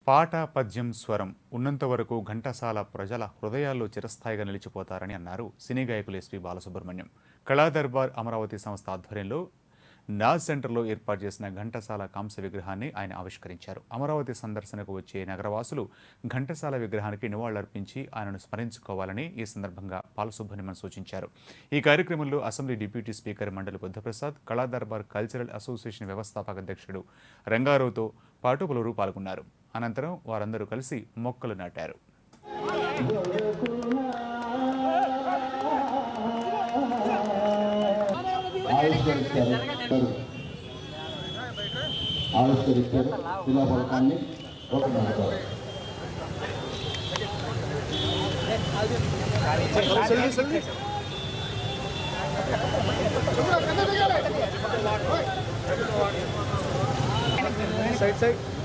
పాట పద్యం స్వరం ఉన్నంత వరకు ఘంటసాల ప్రజల హృదయాల్లో చిరస్థాయిగా నిలిచిపోతారని అన్నారు సినీ గాయకులు ఎస్పి బాలసుబ్రహ్మణ్యం కళా దర్బార్ అమరావతి సంస్థ ఆధ్వర్యంలో నాజ్ సెంటర్లో ఏర్పాటు చేసిన ఘంటసాల కాంస్య విగ్రహాన్ని ఆయన ఆవిష్కరించారు అమరావతి సందర్శనకు వచ్చే నగరవాసులు ఘంటసాల విగ్రహానికి నివాళులర్పించి ఆయనను స్మరించుకోవాలని ఈ సందర్భంగా బాలసుబ్రహ్మణ్యం సూచించారు ఈ కార్యక్రమంలో అసెంబ్లీ డిప్యూటీ స్పీకర్ మండలి బుద్ధప్రసాద్ కళా దర్బార్ కల్చరల్ అసోసియేషన్ వ్యవస్థాపక అధ్యక్షుడు రంగారావుతో పాటు పలువురు పాల్గొన్నారు అనంతరం వారందరూ కలిసి మొక్కలు నాటారు ఆవిష్కరిస్తారు ఆవిష్కరిస్తారు శిలాఫలకాన్ని ఒక నడతారు సైడ్ సైడ్